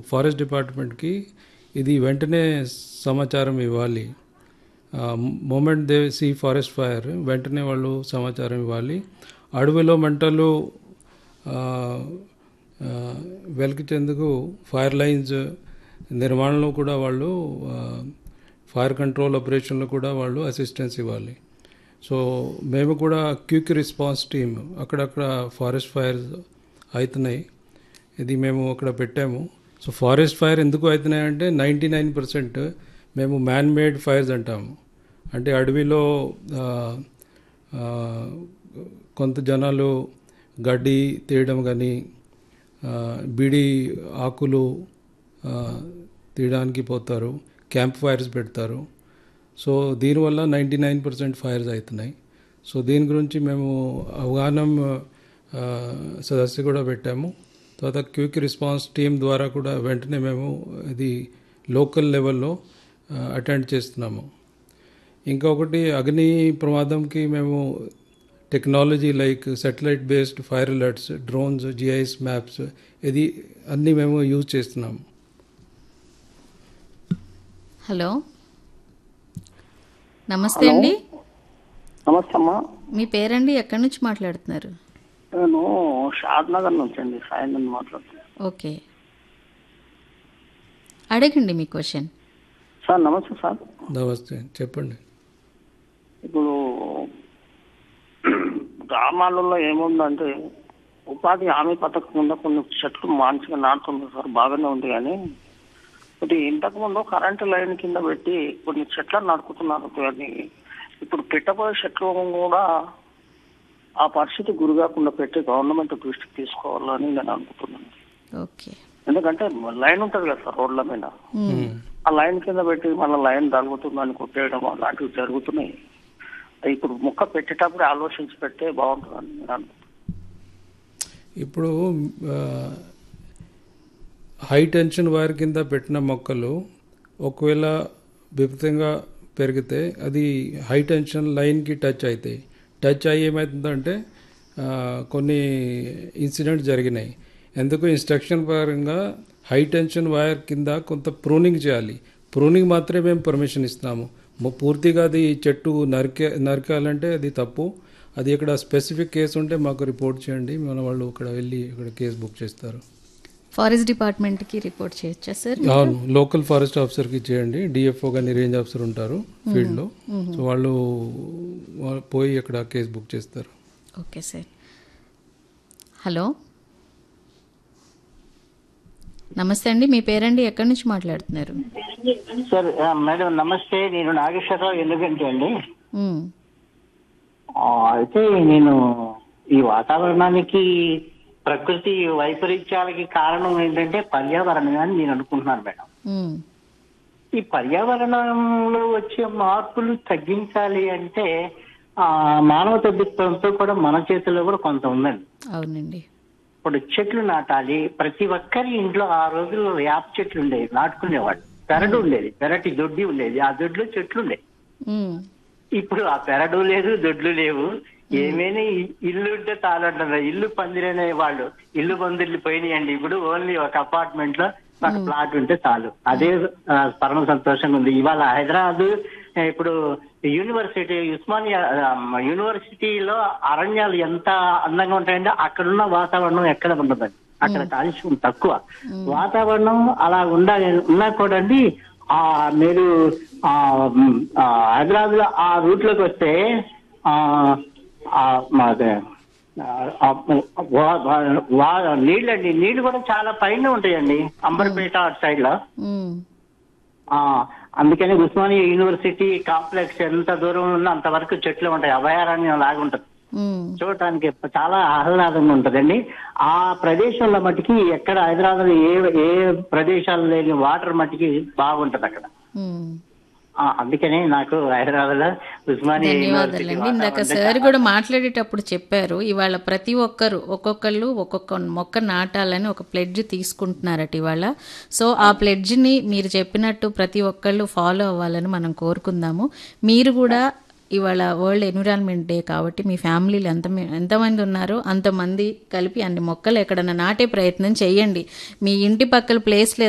Forest డిపార్ట్మెంట్కి ఇది వెంటనే సమాచారం ఇవ్వాలి moment they see forest fire వెంటనే వాళ్ళు సమాచారం ఇవ్వాలి అడవిలో మంటలు ఆ, ఆ, వెలికిచేందుకు ఫైర్ లైన్స్ నిర్మాణంలో కూడా వాళ్ళు ఆ, ఫైర్ కంట్రోల్ ఆపరేషన్లో కూడా వాళ్ళు అసిస్టెన్స్ ఇవ్వాలి సో మేము కూడా క్విక్ రెస్పాన్స్ టీమ్ అక్కడక్కడ ఫారెస్ట్ ఫైర్స్ అవుతున్నాయి ఇది మేము అక్కడ పెట్టాము సో ఫారెస్ట్ ఫైర్ ఎందుకు అవుతున్నాయి అంటే నైంటీ నైన్ పర్సెంట్ మేము మ్యాన్ మేడ్ ఫైర్స్ అంటాము అంటే అడవిలో ఆ, ఆ, కొంత జనాలు గడ్డి తీయడం కానీ బీడి ఆకులు ఆ, తీయడానికి పోతారు క్యాంప్ ఫైర్స్ పెడతారు సో దీనివల్ల నైంటీ నైన్ పర్సెంట్ ఫైర్స్ అవుతున్నాయి సో దీని గురించి మేము అవగాహన ఆ, సదస్సు కూడా పెట్టాము తర్వాత క్విక్ రెస్పాన్స్ టీం ద్వారా కూడా వెంటనే మేము ఇది లోకల్ లెవెల్లో అటెండ్ చేస్తున్నాము ఇంకొకటి అగ్ని ప్రమాదంకి మేము technology like satellite based fire alerts drones GIS maps ఇది అన్నీ మేము యూజ్ చేస్తున్నాము హలో నమస్తే అండి నమస్తే అమ్మా మీ పేరండి ఎక్కడి నుంచి మాట్లాడుతున్నారు నేను షాద్ నగర్ నుంచి అండి సాయంత్రం మాట్లాడుతున్నాను ఓకే అడగండి మీ క్వశ్చన్ సార్ నమస్తే సార్ నమస్తే చెప్పండి ఇప్పుడు గ్రామాలలో ఏముందంటే ఉపాధి హామీ పథకం కింద కొన్ని చెట్లు మంచిగా నాటుతుంది సార్ బాగానే ఉంది కానీ ఇది ఇంతకు ముందు కరెంటు లైన్ కింద పెట్టి కొన్ని చెట్లను నడుపుతున్నారు కానీ ఇప్పుడు పెట్టబోయే చెట్లు కూడా ఆ పరిస్థితి గురి కాకుండా పెట్టి గవర్నమెంట్ దృష్టికి తీసుకోవాలని నేను అనుకుంటున్నాను ఓకే ఎందుకంటే లైన్ ఉంటుంది కదా సార్ రోడ్ల మీద ఆ లైన్ కింద పెట్టి మళ్ళీ లైన్ తగ్గుతుందని కొట్టేయడం అలాంటివి జరుగుతున్నాయి ఇప్పుడు ముక్క పెట్టేటప్పుడు ఆలోచించి పెడితే బాగుంటుందని నేను అనుకుంటున్నాను ఇప్పుడు ఆ, హై టెన్షన్ వైర్ కింద పెట్టిన మొక్కలు ఒకవేళ విపరీతంగా పెరిగితే అది హై టెన్షన్ లైన్కి టచ్ అవుతాయి టచ్ అయ్యి ఏమవుతుందంటే ఆ, కొన్ని ఇన్సిడెంట్స్ జరిగినాయి ఎందుకు ఇన్స్ట్రక్షన్ పరంగా హై టెన్షన్ వైర్ కింద కొంత ప్రూనింగ్ చేయాలి ప్రూనింగ్ మాత్రమే మేము పర్మిషన్ ఇస్తాము ము- పూర్తిగా అది చెట్టు నరికే నరకాలంటే అది తప్పు అది ఇక్కడ స్పెసిఫిక్ కేసు ఉంటే మాకు రిపోర్ట్ చేయండి మన వాళ్ళు ఇక్కడ వెళ్ళి ఇక్కడ కేసు బుక్ చేస్తారు ఫారెస్ట్ డిపార్ట్మెంట్కి రిపోర్ట్ చేయొచ్చా సార్ అవును లోకల్ ఫారెస్ట్ ఆఫీసర్కి చేయండి డిఎఫ్ఓ కానీ రేంజ్ ఆఫీసర్ ఉంటారు ఫీల్డ్లో సో వాళ్ళు వాళ్ళు పోయి ఇక్కడ కేసు బుక్ చేస్తారు ఓకే సార్ హలో నమస్తే అండి మీ పేరండి ఎక్కడి నుంచి మాట్లాడుతున్నారు సార్ ఆ, మేడం నమస్తే నేను నాగేశ్వరరావు ఎందుకంటే అండి మ్మ్. ఆ, అయితే నేను ఈ వాతావరణానికి ప్రకృతి వైపరీత్యాలకి కారణం ఏంటంటే పర్యావరణం అని నేను అనుకుంటున్నాను మేడం మ్మ్. ఈ పర్యావరణంలో వచ్చే మార్పులు తగ్గించాలి అంటే ఆ మానవ తగ్గిత్వంతో కూడా మన చేతుల్లో కూడా కొంత ఉందండి అవునండి ఇప్పుడు చెట్లు నాటాలి ప్రతి ఒక్కరి ఇంట్లో ఆ రోజుల్లో వేప చెట్లు ఉండేవి నాటుకునేవాళ్ళు పెరడు ఉండేది పెరటి దొడ్డి ఉండేది ఆ దొడ్లో చెట్లు ఉండేవి మ్మ్. ఇప్పుడు ఆ పెరడు లేదు దొడ్లు లేవు ఏమైనా ఇ- ఇల్లు ఉంటే చాలంటారు ఇల్లు పందిరనే వాళ్ళు ఇల్లు పందిర్లు పోయినాయండి ఇప్పుడు ఓన్లీ ఒక అపార్ట్మెంట్ లో ఒక ప్లాట్ ఉంటే చాలు అదే ఆ, పరమ సంతోషంగా ఉంది ఇవాళ హైదరాబాద్ ఆ, ఇప్పుడు యూనివర్సిటీ ఉస్మానియా ఆ, యూనివర్సిటీలో అరణ్యాలు ఎంత అందంగా ఉంటాయంటే అక్కడున్న వాతావరణం ఎక్కడ ఉండదండి అక్కడ కాలుష్యం తక్కువ వాతావరణం అలా ఉండ ఉన్నా కూడా అండి ఆ మీరు ఆ మ్, ఆ, హైదరాబాద్ లో ఆ రూట్ లోకి వస్తే ఆ ఆ, మాదే ఆ, వా- వా- వా- నీళ్ళండి నీళ్లు కూడా చాలా పైన ఉంటాయండి అంబర్పేట అటు సైడ్ లో మ్మ్. ఆ అందుకని ఉస్మానియా యూనివర్సిటీ కాంప్లెక్స్ ఎంత దూరం ఉన్నా అంతవరకు చెట్లు ఉంటాయి అభయారణ్యం లాగా ఉంటుంది మ్మ్. చూడటానికి చాలా ఆహ్లాదంగా ఉంటదండి ఆ ప్రదేశంలో మట్టికి ఎక్కడ హైదరాబాద్ ఏ ఏ ప్రదేశాలు లేని వాటర్ మట్టికి బాగుంటది అక్కడ మ్మ్. ఆ, అందుకనే నాకు హైదరాబాద్ లో ఉస్మానియా యూనివర్సిటీ ధన్యవాదాలండి ఇందాక సార్ కూడా మాట్లాడేటప్పుడు చెప్పారు ఇవాళ ప్రతి ఒక్కరు ఒక్కొక్కళ్ళు ఒక్కొక్క మొక్క నాటాలని ఒక ప్లెడ్జ్ తీసుకుంటున్నారట ఇవాళ సో ఆ ప్లెడ్జ్ని మీరు చెప్పినట్టు ప్రతి ఒక్కళ్ళు ఫాలో అవ్వాలని మనం కోరుకుందాము మీరు కూడా ఇవాళ వరల్డ్ ఎన్విరాన్మెంట్ డే కాబట్టి మీ ఫ్యామిలీలో ఎంత ఎంతమంది ఉన్నారో అంతమంది కలిపి అన్ని మొక్కలు ఎక్కడన్నా నాటే ప్రయత్నం చేయండి మీ ఇంటి పక్కల ప్లేస్